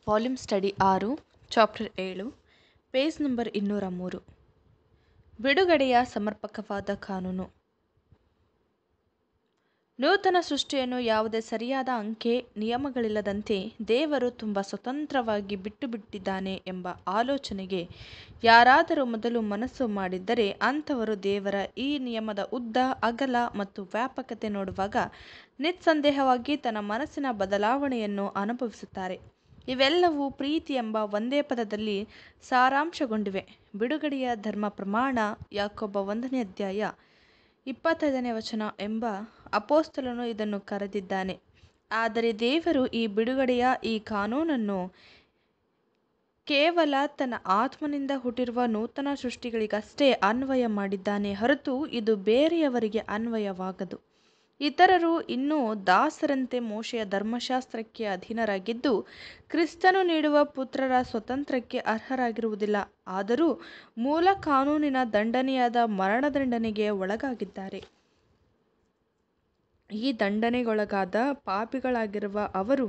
volume study ಆರು chapter ಏಳು page number ಇನ್ನೂರ ಮೂರು ಬಿಡುಗಡೆಯ ಸಮರ್ಪಕವಾದ ಕಾನೂನು ನೂತನ ಸೃಷ್ಟಿಯನ್ನು ಯಾವುದೇ ಸರಿಯಾದ ಅಂಕೆ ನಿಯಮಗಳಿಲ್ಲದಂತೆ ದೇವರು ತುಂಬ ಸ್ವತಂತ್ರವಾಗಿ ಬಿಟ್ಟುಬಿಟ್ಟಿದ್ದಾನೆ ಎಂಬ ಆಲೋಚನೆಗೆ ಯಾರಾದರೂ ಮೊದಲು ಮನಸ್ಸು ಮಾಡಿದ್ದರೆ ಅಂಥವರು ದೇವರ ಈ ನಿಯಮದ ಉದ್ದ ಅಗಲ ಮತ್ತು ವ್ಯಾಪಕತೆ ನೋಡುವಾಗ ನಿಸ್ಸಂದೇಹವಾಗಿ ತನ್ನ ಮನಸ್ಸಿನ ಬದಲಾವಣೆಯನ್ನು ಅನುಭವಿಸುತ್ತಾರೆ ಇವೆಲ್ಲವೂ ಪ್ರೀತಿ ಎಂಬ ಒಂದೇ ಪದದಲ್ಲಿ ಸಾರಾಂಶಗೊಂಡಿವೆ ಬಿಡುಗಡೆಯ ಧರ್ಮ ಪ್ರಮಾಣ ಯಾಕೊಬ್ಬ ಒಂದನೇ ಅಧ್ಯಾಯ ಇಪ್ಪತ್ತೈದನೇ ವಚನ ಎಂಬ ಅಪೋಸ್ತಲನು ಇದನ್ನು ಕರೆದಿದ್ದಾನೆ ಆದರೆ ದೇವರು ಈ ಬಿಡುಗಡೆಯ ಈ ಕಾನೂನನ್ನು ಕೇವಲ ತನ್ನ ಆತ್ಮನಿಂದ ಹುಟ್ಟಿರುವ ನೂತನ ಸೃಷ್ಟಿಗಳಿಗಷ್ಟೇ ಅನ್ವಯ ಮಾಡಿದ್ದಾನೆ ಹೊರತು ಇದು ಬೇರೆಯವರಿಗೆ ಅನ್ವಯವಾಗದು ಇತರರು ಇನ್ನೂ ದಾಸರಂತೆ ಮೋಶೆಯ ಧರ್ಮಶಾಸ್ತ್ರಕ್ಕೆ ಅಧೀನರಾಗಿದ್ದು ಕ್ರಿಸ್ತನು ನೀಡುವ ಪುತ್ರರ ಸ್ವಾತಂತ್ರ್ಯಕ್ಕೆ ಅರ್ಹರಾಗಿರುವುದಿಲ್ಲ ಆದರೂ ಮೂಲ ಕಾನೂನಿನ ದಂಡನೆಯಾದ ಮರಣದಂಡನೆಗೆ ಒಳಗಾಗಿದ್ದಾರೆ ಈ ದಂಡನೆಗೊಳಗಾದ ಪಾಪಿಗಳಾಗಿರುವ ಅವರು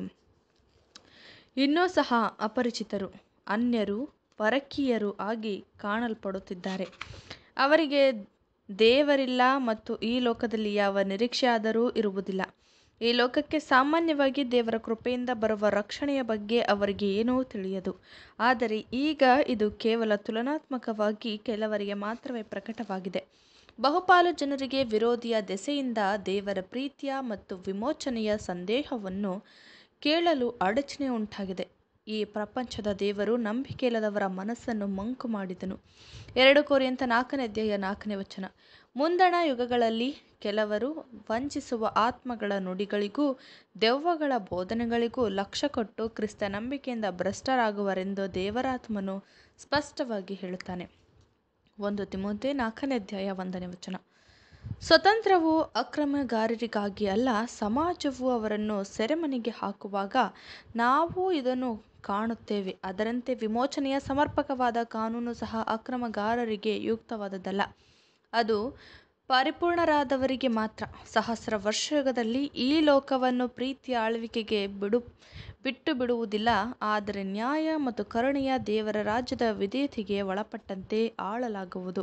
ಇನ್ನೂ ಸಹ ಅಪರಿಚಿತರು ಅನ್ಯರು ಪರಕೀಯರು ಆಗಿ ಕಾಣಲ್ಪಡುತ್ತಿದ್ದಾರೆ ಅವರಿಗೆ ದೇವರಿಲ್ಲ ಮತ್ತು ಈ ಲೋಕದಲ್ಲಿ ಯಾವ ನಿರೀಕ್ಷೆಯಾದರೂ ಇರುವುದಿಲ್ಲ ಈ ಲೋಕಕ್ಕೆ ಸಾಮಾನ್ಯವಾಗಿ ದೇವರ ಕೃಪೆಯಿಂದ ಬರುವ ರಕ್ಷಣೆಯ ಬಗ್ಗೆ ಅವರಿಗೆ ಏನೂ ತಿಳಿಯದು ಆದರೆ ಈಗ ಇದು ಕೇವಲ ತುಲನಾತ್ಮಕವಾಗಿ ಕೆಲವರಿಗೆ ಮಾತ್ರವೇ ಪ್ರಕಟವಾಗಿದೆ ಬಹುಪಾಲು ಜನರಿಗೆ ವಿರೋಧಿಯ ದೆಸೆಯಿಂದ ದೇವರ ಪ್ರೀತಿಯ ಮತ್ತು ವಿಮೋಚನೆಯ ಸಂದೇಹವನ್ನು ಕೇಳಲು ಅಡಚಣೆ ಉಂಟಾಗಿದೆ ಈ ಪ್ರಪಂಚದ ದೇವರು ನಂಬಿಕೆಯಿಲ್ಲದವರ ಮನಸ್ಸನ್ನು ಮಂಕು ಮಾಡಿದನು ಎರಡು ಕೋರಿಯಂತ ನಾಲ್ಕನೇ ಅಧ್ಯಾಯ ನಾಲ್ಕನೇ ವಚನ ಮುಂದಣ ಯುಗಗಳಲ್ಲಿ ಕೆಲವರು ವಂಚಿಸುವ ಆತ್ಮಗಳ ನುಡಿಗಳಿಗೂ ದೆವ್ವಗಳ ಬೋಧನೆಗಳಿಗೂ ಲಕ್ಷ್ಯ ಕೊಟ್ಟು ಕ್ರಿಸ್ತ ನಂಬಿಕೆಯಿಂದ ಭ್ರಷ್ಟರಾಗುವರೆಂದು ದೇವರಾತ್ಮನು ಸ್ಪಷ್ಟವಾಗಿ ಹೇಳುತ್ತಾನೆ ಒಂದು ತಿಮೋತೆ ನಾಲ್ಕನೇ ಅಧ್ಯಾಯ ಒಂದನೇ ವಚನ ಸ್ವತಂತ್ರವು ಅಕ್ರಮಗಾರರಿಗಾಗಿ ಅಲ್ಲ ಸಮಾಜವು ಅವರನ್ನು ಸೆರೆಮನೆಗೆ ಹಾಕುವಾಗ ನಾವು ಇದನ್ನು ಕಾಣುತ್ತೇವೆ ಅದರಂತೆ ವಿಮೋಚನೆಯ ಸಮರ್ಪಕವಾದ ಕಾನೂನು ಸಹ ಅಕ್ರಮಗಾರರಿಗೆ ಯುಕ್ತವಾದದ್ದಲ್ಲ ಅದು ಪರಿಪೂರ್ಣರಾದವರಿಗೆ ಮಾತ್ರ ಸಹಸ್ರ ವರ್ಷದಲ್ಲಿ ಈ ಲೋಕವನ್ನು ಪ್ರೀತಿಯ ಆಳ್ವಿಕೆಗೆ ಬಿಡು ಬಿಟ್ಟು ಬಿಡುವುದಿಲ್ಲ ಆದರೆ ನ್ಯಾಯ ಮತ್ತು ಕರುಣೆಯ ದೇವರ ರಾಜ್ಯದ ವಿಧೇಯತೆಗೆ ಒಳಪಟ್ಟಂತೆ ಆಳಲಾಗುವುದು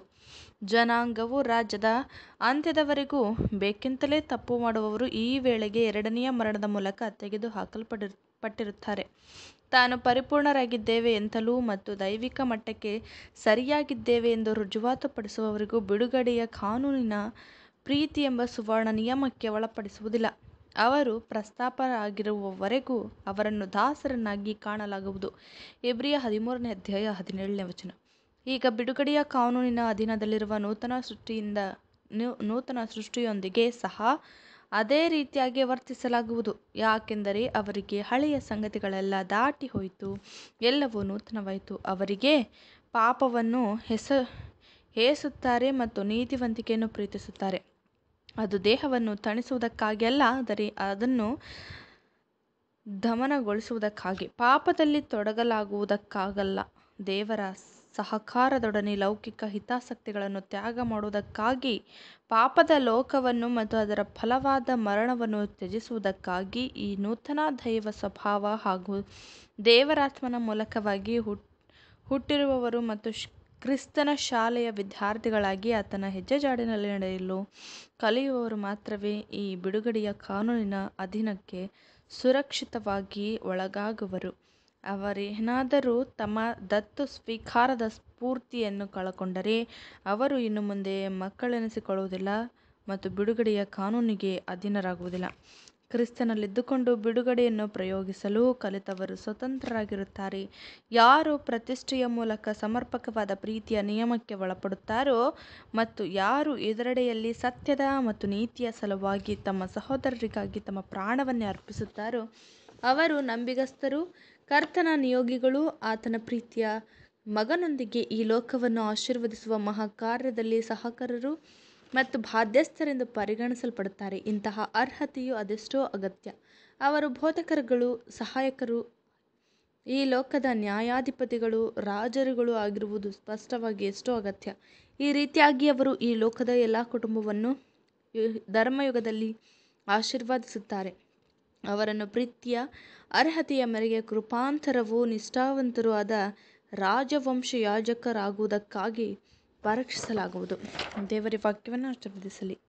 ಜನಾಂಗವು ರಾಜ್ಯದ ಅಂತ್ಯದವರೆಗೂ ಬೇಕೆಂತಲೇ ತಪ್ಪು ಮಾಡುವವರು ಈ ವೇಳೆಗೆ ಎರಡನೆಯ ಮರಣದ ಮೂಲಕ ತೆಗೆದು ಹಾಕಲ್ಪಡಿರು ಪಟ್ಟಿರುತ್ತಾರೆ ತಾನು ಪರಿಪೂರ್ಣರಾಗಿದ್ದೇವೆ ಎಂತಲೂ ಮತ್ತು ದೈವಿಕ ಮಟ್ಟಕ್ಕೆ ಸರಿಯಾಗಿದ್ದೇವೆ ಎಂದು ರುಜುವಾತುಪಡಿಸುವವರಿಗೂ ಬಿಡುಗಡೆಯ ಕಾನೂನಿನ ಪ್ರೀತಿ ಎಂಬ ಸುವರ್ಣ ನಿಯಮಕ್ಕೆ ಒಳಪಡಿಸುವುದಿಲ್ಲ ಅವರು ಪ್ರಸ್ತಾಪರಾಗಿರುವವರೆಗೂ ಅವರನ್ನು ದಾಸರನ್ನಾಗಿ ಕಾಣಲಾಗುವುದು ಎಬ್ರಿಯ ಹದಿಮೂರನೇ ಅಧ್ಯಾಯ ಹದಿನೇಳನೇ ವಚನ ಈಗ ಬಿಡುಗಡೆಯ ಕಾನೂನಿನ ಅಧೀನದಲ್ಲಿರುವ ನೂತನ ಸೃಷ್ಟಿಯಿಂದ ನೂತನ ಸೃಷ್ಟಿಯೊಂದಿಗೆ ಸಹ ಅದೇ ರೀತಿಯಾಗಿ ವರ್ತಿಸಲಾಗುವುದು ಯಾಕೆಂದರೆ ಅವರಿಗೆ ಹಳೆಯ ಸಂಗತಿಗಳೆಲ್ಲ ದಾಟಿ ಹೋಯಿತು ಎಲ್ಲವೂ ನೂತನವಾಯಿತು ಅವರಿಗೆ ಪಾಪವನ್ನು ಹೆಸ ಹೇಸುತ್ತಾರೆ ಮತ್ತು ನೀತಿವಂತಿಕೆಯನ್ನು ಪ್ರೀತಿಸುತ್ತಾರೆ ಅದು ದೇಹವನ್ನು ತಣಿಸುವುದಕ್ಕಾಗಿ ಅಲ್ಲ ಆದರೆ ಅದನ್ನು ದಮನಗೊಳಿಸುವುದಕ್ಕಾಗಿ ಪಾಪದಲ್ಲಿ ತೊಡಗಲಾಗುವುದಕ್ಕಾಗಲ್ಲ ದೇವರ ಸಹಕಾರದೊಡನೆ ಲೌಕಿಕ ಹಿತಾಸಕ್ತಿಗಳನ್ನು ತ್ಯಾಗ ಮಾಡುವುದಕ್ಕಾಗಿ ಪಾಪದ ಲೋಕವನ್ನು ಮತ್ತು ಅದರ ಫಲವಾದ ಮರಣವನ್ನು ತ್ಯಜಿಸುವುದಕ್ಕಾಗಿ ಈ ನೂತನ ದೈವ ಸ್ವಭಾವ ಹಾಗೂ ದೇವರಾತ್ಮನ ಮೂಲಕವಾಗಿ ಹುಟ್ ಹುಟ್ಟಿರುವವರು ಮತ್ತು ಕ್ರಿಸ್ತನ ಶಾಲೆಯ ವಿದ್ಯಾರ್ಥಿಗಳಾಗಿ ಆತನ ಹೆಜ್ಜೆಜಾಡಿನಲ್ಲಿ ನಡೆಯಲು ಕಲಿಯುವವರು ಮಾತ್ರವೇ ಈ ಬಿಡುಗಡೆಯ ಕಾನೂನಿನ ಅಧೀನಕ್ಕೆ ಸುರಕ್ಷಿತವಾಗಿ ಒಳಗಾಗುವರು ಅವರೇನಾದರೂ ತಮ್ಮ ದತ್ತು ಸ್ವೀಕಾರದ ಸ್ಫೂರ್ತಿಯನ್ನು ಕಳಕೊಂಡರೆ ಅವರು ಇನ್ನು ಮುಂದೆ ಮಕ್ಕಳೆನಿಸಿಕೊಳ್ಳುವುದಿಲ್ಲ ಮತ್ತು ಬಿಡುಗಡೆಯ ಕಾನೂನಿಗೆ ಅಧೀನರಾಗುವುದಿಲ್ಲ ಕ್ರಿಸ್ತನಲ್ಲಿದ್ದುಕೊಂಡು ಬಿಡುಗಡೆಯನ್ನು ಪ್ರಯೋಗಿಸಲು ಕಲಿತವರು ಸ್ವತಂತ್ರರಾಗಿರುತ್ತಾರೆ ಯಾರು ಪ್ರತಿಷ್ಠೆಯ ಮೂಲಕ ಸಮರ್ಪಕವಾದ ಪ್ರೀತಿಯ ನಿಯಮಕ್ಕೆ ಒಳಪಡುತ್ತಾರೋ ಮತ್ತು ಯಾರು ಇದರೆಡೆಯಲ್ಲಿ ಸತ್ಯದ ಮತ್ತು ನೀತಿಯ ಸಲುವಾಗಿ ತಮ್ಮ ಸಹೋದರರಿಗಾಗಿ ತಮ್ಮ ಪ್ರಾಣವನ್ನೇ ಅರ್ಪಿಸುತ್ತಾರೋ ಅವರು ನಂಬಿಗಸ್ತರು ಕರ್ತನ ನಿಯೋಗಿಗಳು ಆತನ ಪ್ರೀತಿಯ ಮಗನೊಂದಿಗೆ ಈ ಲೋಕವನ್ನು ಆಶೀರ್ವದಿಸುವ ಮಹಾಕಾರ್ಯದಲ್ಲಿ ಸಹಕಾರರು ಮತ್ತು ಬಾಧ್ಯಸ್ಥರೆಂದು ಪರಿಗಣಿಸಲ್ಪಡುತ್ತಾರೆ ಇಂತಹ ಅರ್ಹತೆಯು ಅದೆಷ್ಟೋ ಅಗತ್ಯ ಅವರು ಬೋಧಕರುಗಳು ಸಹಾಯಕರು ಈ ಲೋಕದ ನ್ಯಾಯಾಧಿಪತಿಗಳು ರಾಜರುಗಳು ಆಗಿರುವುದು ಸ್ಪಷ್ಟವಾಗಿ ಎಷ್ಟೋ ಅಗತ್ಯ ಈ ರೀತಿಯಾಗಿ ಅವರು ಈ ಲೋಕದ ಎಲ್ಲ ಕುಟುಂಬವನ್ನು ಧರ್ಮಯುಗದಲ್ಲಿ ಆಶೀರ್ವಾದಿಸುತ್ತಾರೆ ಅವರನ್ನು ಪ್ರೀತಿಯ ಅರ್ಹತೆಯ ಮೇರೆಗೆ ಕೃಪಾಂತರವೂ ನಿಷ್ಠಾವಂತರೂ ಆದ ರಾಜವಂಶ ಯಾಜಕರಾಗುವುದಕ್ಕಾಗಿ ಪರೀಕ್ಷಿಸಲಾಗುವುದು ದೇವರ ವಾಕ್ಯವನ್ನು ಆಶೀರ್ವದಿಸಲಿ